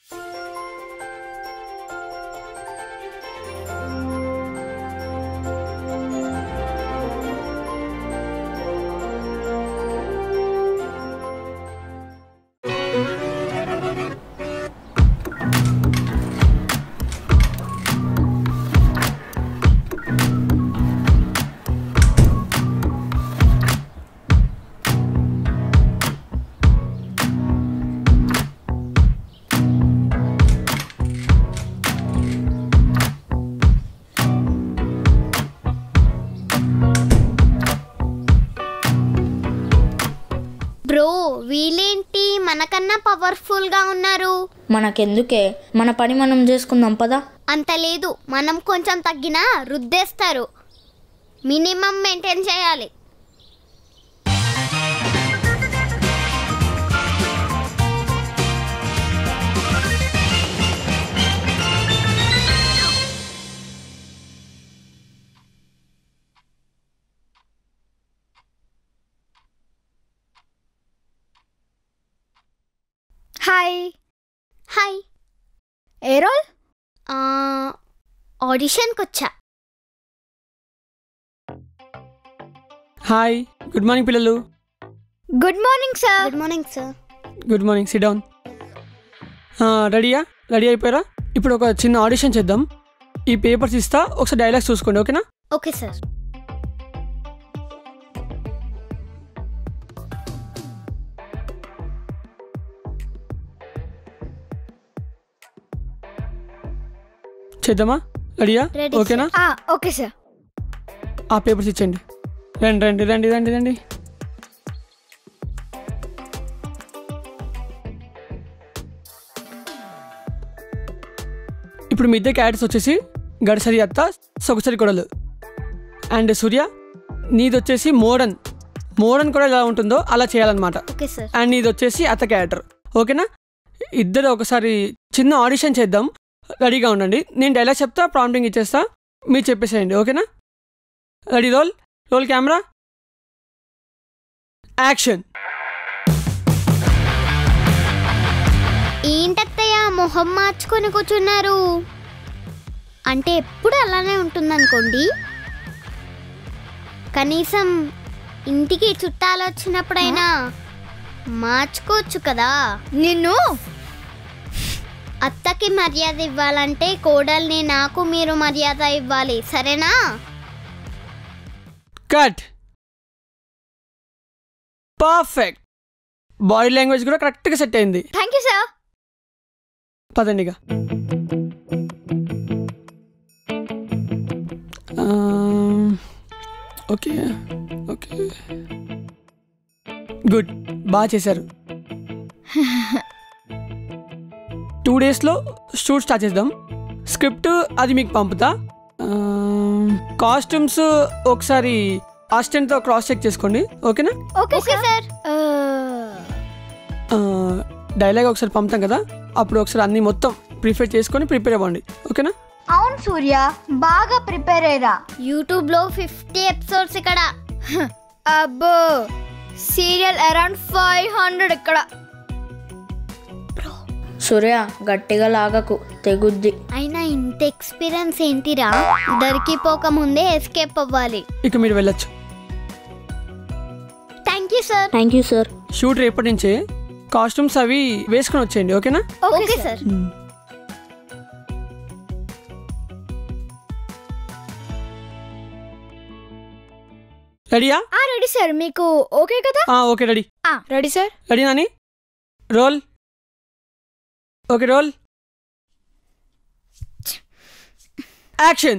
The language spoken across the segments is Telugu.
బ్రో వీళ్ళేంటి మనకన్నా పవర్ఫుల్ గా ఉన్నారు మనకెందుకే మన పని మనం చేసుకుందాం పదా అంత లేదు మనం కొంచెం తగ్గినా రుద్దేస్తారు మినిమం మెయింటైన్ చేయాలి హాయ్ హాయ్ ఏ రోల్ ఆ, ఆడిషన్కి వచ్చా హాయ్ గుడ్ మార్నింగ్ పిల్లలు good morning sir good morning sir good morning sit down రెడీయా రెడీ అయిపోయారా ఇప్పుడు ఒక చిన్న ఆడిషన్ చేద్దాం ఈ పేపర్స్ ఇస్తా ఒకసారి డైలాగ్స్ చూసుకోండి ఓకేనా ఓకే సార్ చేద్దామా రెడీయా Ready, ఓకేనా ఓకే సార్ ఆ పేపర్స్ ఇచ్చేయండి రండి రండి రండి రండి రండి ఇప్పుడు మీ ఇద్దరు క్యారెక్టర్స్ వచ్చేసి గడసరి అత్త సొగసరి కొడలు అండ్ సూర్య నీది వచ్చేసి మోడర్న్ మోడర్న్ కూడా ఎలా ఉంటుందో అలా చేయాలన్నమాట ఓకే సార్ అండ్ ఇది వచ్చేసి అత్త క్యారెక్టర్ ఓకేనా ఇద్దరు ఒకసారి చిన్న ఆడిషన్ చేద్దాం రెడీగా ఉండండి నేను డైలాగ్ చెప్తా ప్రాంప్టింగ్ ఇచ్చేస్తా మీరు చెప్పేసేయండి ఓకేనా ready roll roll camera action ఏంటత్తయ్య మొహం మార్చుకొని కూర్చున్నారు అంటే ఎప్పుడు అలానే ఉంటుందనుకోండి కనీసం ఇంటికి చుట్టాలు వచ్చినప్పుడైనా మార్చుకోవచ్చు కదా నిన్ను అత్తకి మర్యాద ఇవ్వాలంటే కోడల్ని నాకు మీరు మర్యాద ఇవ్వాలి సరేనా కట్ పర్ఫెక్ట్ బాడీ లాంగ్వేజ్ కూడా కరెక్ట్గా సెట్ అయింది థ్యాంక్ యూ సార్ పదండిగా ఓకే ఓకే గుడ్ బాగా చేశారు టూ డేస్లో షూట్ స్టార్ట్ చేద్దాం స్క్రిప్ట్ అది మీకు పంపుతా కాస్ట్యూమ్స్ ఒకసారి అసిస్టెంట్తో క్రాస్ చెక్ చేసుకోండి ఓకేనా ఓకే సార్ డైలాగ్ ఒకసారి పంపుతాం కదా అప్పుడు ఒకసారి అన్ని మొత్తం ప్రిపేర్ చేసుకొని ప్రిపేర్ అవ్వండి ఓకేనా అవును సూర్య బాగా ప్రిపేర్ అయ్యరా యూట్యూబ్లో ఫిఫ్టీ ఎపిసోడ్స్ ఇక్కడ అబ్బో సీరియల్ అరౌండ్ ఫైవ్ హండ్రెడ్ ఇక్కడ సూర్య గట్టిగా లాగకు తెగుద్ది అయినా ఇంత ఎక్స్పీరియన్స్ ఏంటిరా దొరికిపోక ముందే ఎస్కేప్ అవ్వాలి ఇక మీరు వెళ్ళొచ్చు thank you sir thank you sir shoot రేపటి నుంచే కాస్ట్యూమ్స్ అవి వేసుకొని వచ్చేయండి ఓకేనా ఓకే సార్ రెడీయా రెడీ సార్ మీకు ఓకే కదా okay ready ready sir ready Nani roll okay roll action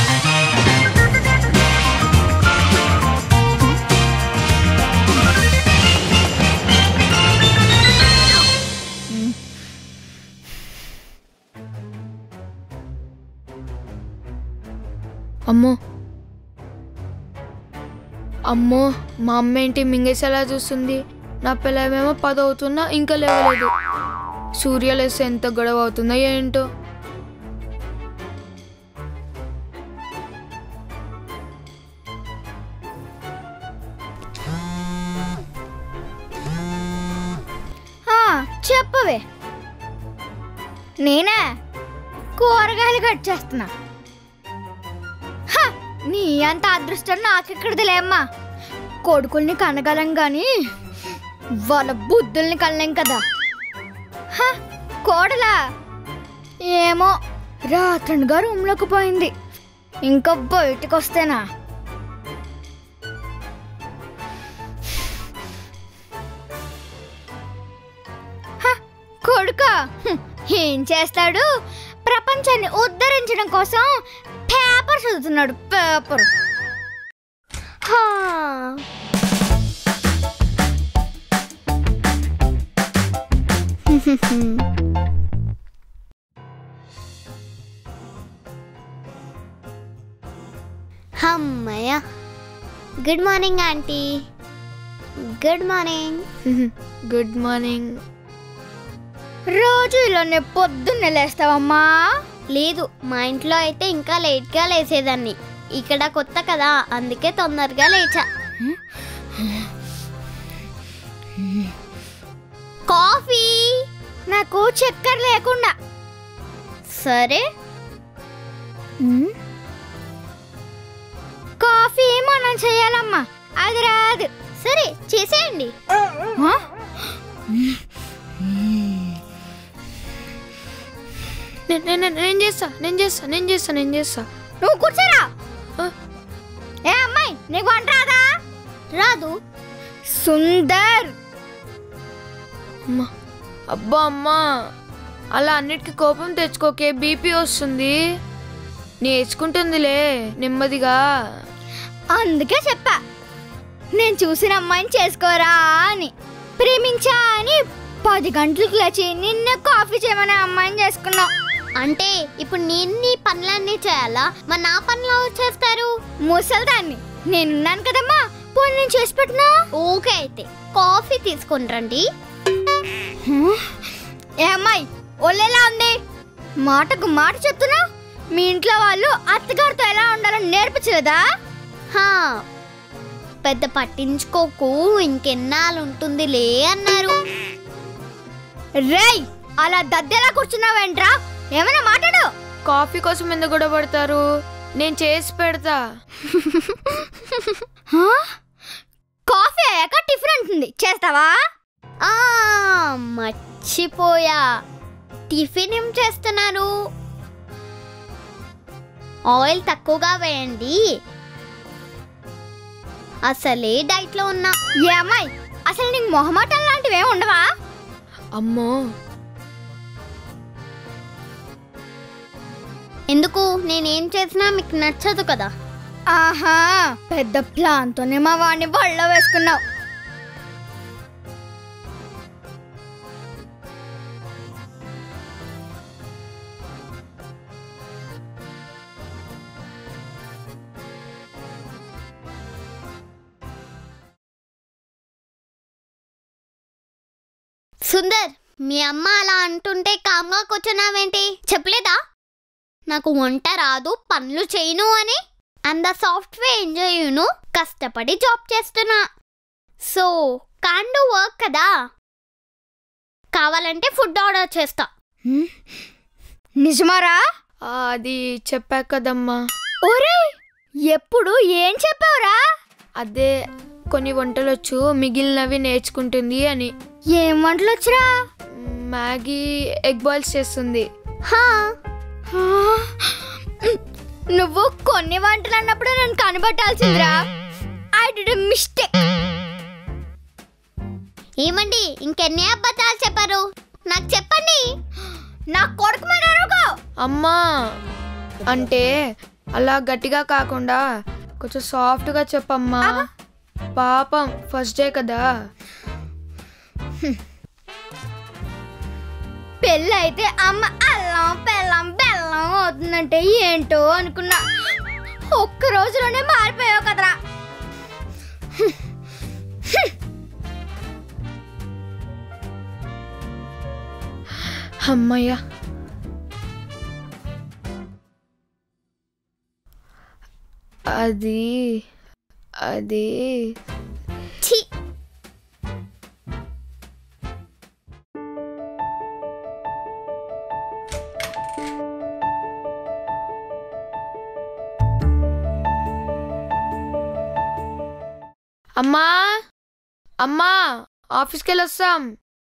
అమ్మో అమ్మో మా అమ్మ ఏంటి మింగేసేలా చూస్తుంది నా పిల్లమేమో పది అవుతున్నా ఇంకా లేవలేదు సూర్య లేస్తే ఎంత గొడవ అవుతుందో ఏంటో చెప్పవే నేనా కూరగాయలు కట్ చేస్తున్నా హ, నీ అంత అదృష్టం నాకెక్కడిదిలే అమ్మా కొడుకుల్ని కనగలం గాని వాళ్ళ బుద్ధుల్ని కనలేం కదా హ, కోడలా ఏమో రాత్రనగా రూమ్లోకి పోయింది ఇంకా బయటకు వస్తేనా హ, కొడుకా హ్మ్, ఏం చేస్తాడు ప్రపంచాన్ని ఉద్ధరించడం కోసం పేపర్ చదువుతున్నాడు పేపర్ హా. అమ్మయ్య good morning aunty good morning good morning రోజు ఇలానే పొద్దున్నే లేస్తావమ్మా లేదు మా ఇంట్లో అయితే ఇంకా లేట్గా లేసేదాన్ని ఇక్కడ కొత్త కదా అందుకే తొందరగా లేచా కాఫీ నాకు చక్కెర లేకుండా సరే ఉమ్. కాఫీ మనం చేయాలమ్మా అది రాదు సరే చేసేయండి ఆ? నేను నేను నేను చేస్తా నేను చేస్తా నేను చేస్తా నేను చేస్తా నువ్వు కూర్చోరా ఆ. ఏ అమ్మాయి నీకు వంట రాదా రాదు సుందర్ అమ్మా అబ్బా అమ్మా అలా అన్నిటికీ కోపం తెచ్చుకోకే బీపీ వస్తుంది నేర్చుకుంటుందిలే నెమ్మదిగా అందుకే చెప్పా నేను చూసిన అమ్మాయిని చేసుకోరా అని ప్రేమించా అని పది గంటలకు లేచి నిన్న కాఫీ చేయమని అమ్మాయిని చేసుకున్నావు అంటే ఇప్పుడు నేను నీ పనులన్నీ చేయాలా మరి నా పనులు ఎవరు చేస్తారు ముసల్దాన్ని నేనున్నాను కదమ్మా పోనీ నేను చేసి పెట్టినా ఓకే అయితే కాఫీ తీసుకుని రండి ఏ అమ్మాయి ఒళ్ళెలా ఉంది మాటకు మాట చెప్తున్నా మీ ఇంట్లో వాళ్ళు అత్తగారితో ఎలా ఉండాలో నేర్పించలేదా హా పెద్ద పట్టించుకోకు ఇంకెన్నాళ్ళు ఉంటుందిలే అన్నారు రేయ్ అలా దద్దెలా కూర్చున్నావేంట్రా ఏమైనా మాట్లాడు కాఫీ కోసం ఎందుకు గొడవ పడతారు నేను చేసి పెడతా హా? కాఫీ అయ్యాక టిఫిన్ ఉంటుంది చేస్తావా ఆ మర్చిపోయా టిఫిన్ ఏం చేస్తున్నారు ఆయిల్ తక్కువగా వేయండి అసలే డైట్లో ఉన్నా ఏ అమ్మాయి అసలు నీకు మొహమాటం లాంటివి ఏమి ఉండవా అమ్మో ఎందుకు నేనేం చేసినా మీకు నచ్చదు కదా ఆహా పెద్ద ప్లాన్తోనే మా వాడిని వళ్ళ వేసుకున్నావు సుందర్ మీ అమ్మ అలా అంటుంటే కామ్గా కూర్చున్నావేంటి చెప్పలేదా నాకు వంట రాదు పనులు చేయను అని అంద సాఫ్ట్వేర్ ఇంజనీర్ను కష్టపడి జాబ్ చేస్తున్నా సో కాన్ డూ వర్క్ కదా కావాలంటే ఫుడ్ ఆర్డర్ చేస్తా హ్మ్? నిజమారా ఆ, అది చెప్పా కదమ్మా ఒరే ఎప్పుడు ఏం చెప్పావురా అదే కొన్ని వంటలు వచ్చు మిగిలినవి నేర్చుకుంటుంది అని ఏం వంటలు వచ్చురా మ్యాగీ ఎగ్ బాయిల్స్ చేస్తుంది హా ఆ, నువ్వు కొన్ని వంటలు అన్నప్పుడు నేను కనబట్టాల్సిందిరా ఐ డి మిస్టేక్ ఏమండి ఇంకెన్ని అబద్ధాలు చెప్పారు నాకు చెప్పండి నా కొడుకు మీద అరవకు. అమ్మా అంటే అలా గట్టిగా కాకుండా కొంచెం సాఫ్ట్గా చెప్పమ్మా పాపం ఫస్ట్ డే కదా పెళ్ళి అయితే అమ్మ అల్లం బెల్లం బెల్లం అవుతుందంటే ఏంటో అనుకున్నా ఒక్క రోజులోనే మారిపోయావు కదరా అమ్మయ్యా అది అది ఛీ అమ్మా అమ్మా ఆఫీస్కి వెళ్ళి వస్తాం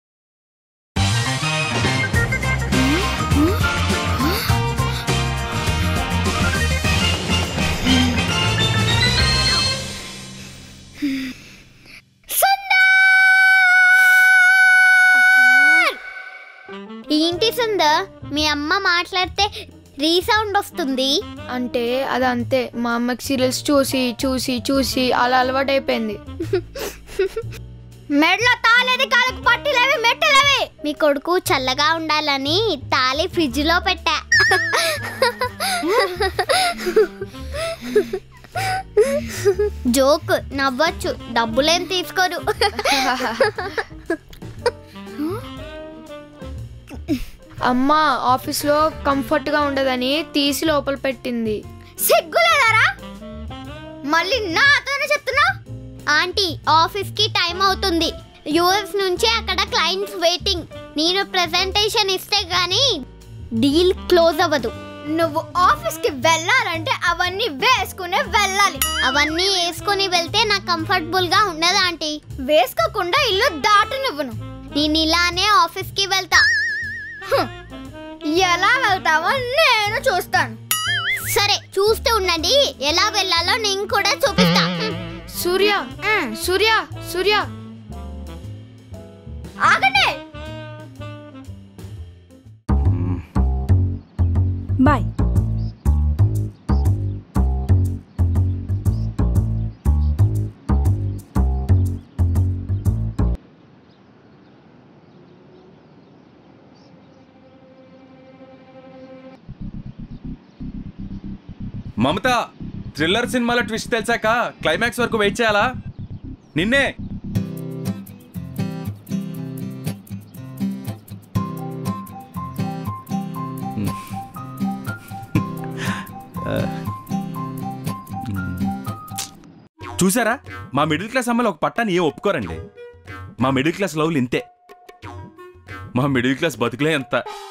ఏంటి సుందర్ మీ అమ్మ మాట్లాడితే రీసౌండ్ వస్తుంది అంటే అది అంతే మా అమ్మకి సీరియల్స్ చూసి చూసి చూసి అలా అలవాటు అయిపోయింది మెడల తాలేది కాళ్ళకు పట్టిలేవి మెట్టలేవి మీ కొడుకు చల్లగా ఉండాలని తాళి ఫ్రిడ్జ్ లో పెట్టా జోక్ నవ్వచ్చు డబ్బులేం తీసుకోరు అమ్మ ఆఫీస్లో కంఫర్ట్గా ఉండదని తీసి లోపల పెట్టింది సిగ్గులేదారా మళ్ళీ నాతోనే చెప్తున్నావు ఆంటీ ఆఫీస్ కి టైం అవుతుంది యుఎస్ నుంచి అక్కడ క్లయింట్స్ వెయిటింగ్ నేను ప్రెజెంటేషన్ ఇస్తే గానీ డీల్ క్లోజ్ అవ్వదు నువ్వు ఆఫీస్ కి వెళ్ళాలంటే అవన్నీ వేసుకునే వెళ్ళాలి అవన్నీ వేసుకొని వెళ్తే నాకు కంఫర్టబుల్ గా ఉండదు ఆంటీ వేసుకోకుండా ఇల్లు దాటనివ్వను నేను ఇలానే ఆఫీస్ కి వెళ్తా హ్మ్. ఎలా వెళ్తావో నేను చూస్తాను సరే చూస్తూ ఉండండి ఎలా వెళ్ళాలో నేను కూడా చూపిస్తా సూర్య మ్, సూర్య సూర్య ఆగండి బాయ్ మమత థ్రిల్లర్ సినిమాలో ట్విస్ట్ తెలిసాక క్లైమాక్స్ వరకు వెయిట్ చేయాలా నిన్నే చూసారా మా మిడిల్ క్లాస్ అమ్మాయిలు ఒక పట్టాన్ని ఏం ఒప్పుకోరండి మా మిడిల్ క్లాస్ లవ్లు ఇంతే మా మిడిల్ క్లాస్ బతుకులే ఎంత